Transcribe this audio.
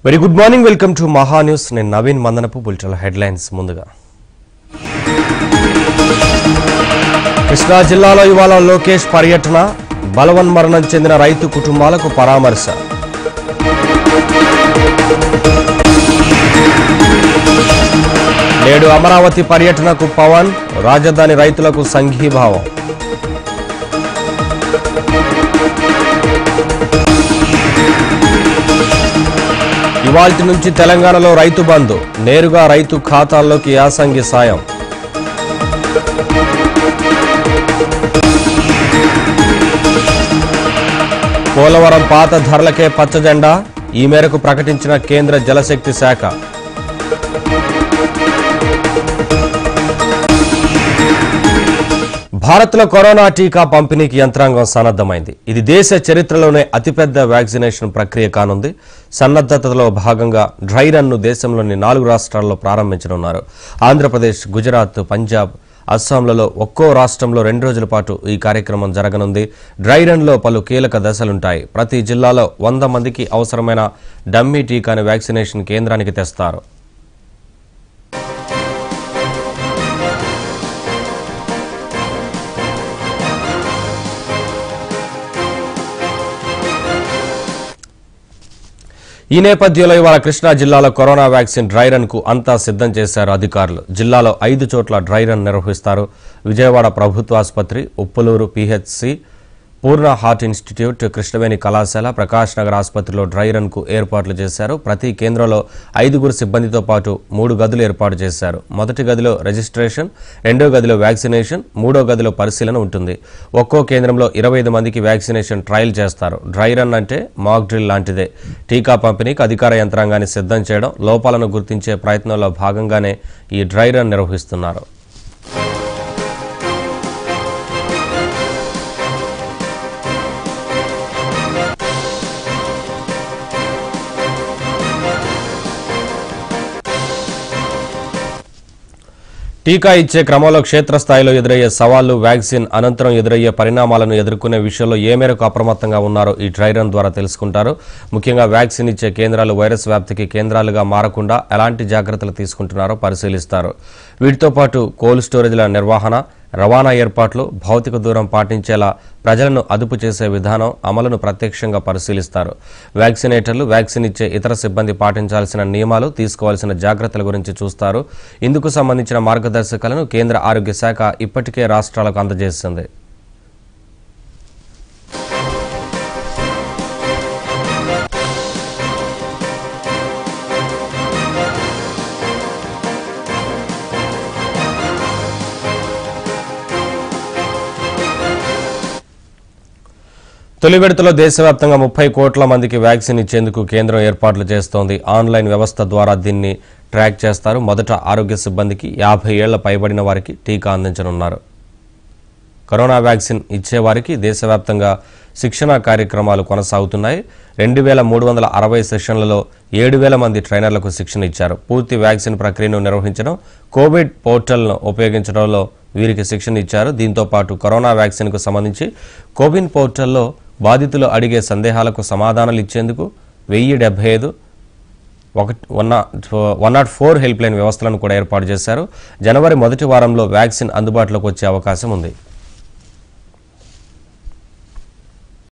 very good morning welcome to Maha news నేను Naveen మందనపు bulletin headlines ముందుగా కృష్ణా జిల్లాలో ఇవాళ లోకేష్ పర్యటన బలవన్మరణం చెందిన రైతు కుటుంబాలకు పరామర్శ నేడు అమరావతి పర్యటనకు పవన్ రాజధాని రైతులకు సంఘీభావం ఇవాల్టి నుంచి తెలంగాణలో రైతు బంధు నేరుగా రైతు ఖాతాల్లోకి యాసంగి సాయం పోలవరం పాత ధరలకే పచ్చజెండా ఈ మేరకు ప్రకటించిన కేంద్ర జలశక్తి శాఖ భారత్లో కరోనా టీకా పంపిణీకి యంత్రాంగం సన్నద్ధమైంది ఇది దేశ చరిత్రలోనే అతిపెద్ద వ్యాక్సినేషన్ ప్రక్రియ కానుంది సన్నద్ధతలో భాగంగా డ్రై రన్ను దేశంలోని నాలుగు రాష్ట్రాల్లో ప్రారంభించనున్నారు ఆంధ్రప్రదేశ్ గుజరాత్ పంజాబ్ అస్సాంలలో ఒక్కో రాష్ట్రంలో రెండు రోజుల పాటు ఈ కార్యక్రమం జరగనుంది డ్రై రన్లో పలు కీలక దశలుంటాయి ప్రతి జిల్లాలో వంద మందికి అవసరమైన డమ్మీ టీకాను వ్యాక్సినేషన్ కేంద్రానికి తెస్తారు ఈ నేపథ్యంలో ఇవాళ కృష్ణా జిల్లాలో కరోనా వ్యాక్సిన్ డ్రై రన్ కు అంతా సిద్ధం చేశారు అధికారులు జిల్లాలో ఐదు చోట్ల డ్రై రన్ నిర్వహిస్తారు విజయవాడ ప్రభుత్వ ఆసుపత్రి Uppuluru PHC Purna heart institute Krishnaveni కళాశాల ప్రకాష్ నగర్ ఆసుపత్రిలో డ్రై రన్ కు ఏర్పాట్లు చేశారు ప్రతి కేంద్రంలో ఐదుగురు సిబ్బందితో పాటు మూడు గదులు ఏర్పాటు చేశారు మొదటి గదిలో రిజిస్ట్రేషన్ రెండో గదిలో వ్యాక్సినేషన్ మూడో గదిలో పరిశీలన ఉంటుంది ఒక్కో కేంద్రంలో ఇరవై ఐదు మందికి వ్యాక్సినేషన్ ట్రయల్ చేస్తారు డ్రై రన్ అంటే మాక్ డ్రిల్ లాంటిదే టీకా పంపిణీకి అధికార యంత్రాంగాన్ని సిద్ధం చేయడం లోపాలను గుర్తించే ప్రయత్నంలో భాగంగానే ఈ డ్రై రన్ నిర్వహిస్తున్నారు టీకా ఇచ్చే క్రమంలో క్షేత్రస్థాయిలో ఎదురయ్యే సవాళ్లు వ్యాక్సిన్ అనంతరం ఎదురయ్యే పరిణామాలను ఎదుర్కొనే విషయంలో ఏ మేరకు అప్రమత్తంగా ఉన్నారో ఈ డ్రై రన్ ద్వారా తెలుసుకుంటారు ముఖ్యంగా వ్యాక్సిన్ ఇచ్చే కేంద్రాలు వైరస్ వ్యాప్తికి కేంద్రాలుగా మారకుండా ఎలాంటి జాగ్రత్తలు తీసుకుంటున్నారో పరిశీలిస్తారు వీటితో పాటు కోల్డ్ స్టోరేజ్ల నిర్వహణ రవాణా ఏర్పాట్లు భౌతిక దూరం పాటించేలా ప్రజలను అదుపు చేసే విధానం అమలును ప్రత్యక్షంగా పరిశీలిస్తారు వ్యాక్సినేటర్లు వ్యాక్సిన్ ఇచ్చే ఇతర సిబ్బంది పాటించాల్సిన నియమాలు తీసుకోవాల్సిన జాగ్రత్తల గురించి చూస్తారు ఇందుకు సంబంధించిన మార్గదర్శకాలను కేంద్ర ఆరోగ్య శాఖ ఇప్పటికే రాష్ట్రాలకు అందజేసింది తొలి విడతలో దేశవ్యాప్తంగా ముప్పై కోట్ల మందికి వ్యాక్సిన్ ఇచ్చేందుకు కేంద్రం ఏర్పాట్లు చేస్తోంది ఆన్లైన్ వ్యవస్థ ద్వారా దీన్ని ట్రాక్ చేస్తారు మొదట ఆరోగ్య సిబ్బందికి యాభై ఏళ్ల పైబడిన వారికి టీకా అందించనున్నారు కరోనా వ్యాక్సిన్ ఇచ్చేవారికి దేశవ్యాప్తంగా శిక్షణ కార్యక్రమాలు కొనసాగుతున్నాయి రెండు వేల మూడు వందల అరవై సెషన్లలో ఏడు వేల మంది ట్రైనర్లకు శిక్షణ ఇచ్చారు పూర్తి వ్యాక్సిన్ ప్రక్రియను నిర్వహించడం కోవిడ్ పోర్టల్ను ఉపయోగించడంలో వీరికి శిక్షణ ఇచ్చారు దీంతో పాటు కరోనా వ్యాక్సిన్కు సంబంధించి కోవిన్ పోర్టల్లో బాధితులు అడిగే సందేహాలకు సమాధానాలు ఇచ్చేందుకు వెయ్యి డెబ్బై ఐదు ఒకటి one nought one nought four helpline వ్యవస్థలను కూడా ఏర్పాటు చేశారు జనవరి మొదటి వారంలో వ్యాక్సిన్ అందుబాటులోకి వచ్చే అవకాశం ఉంది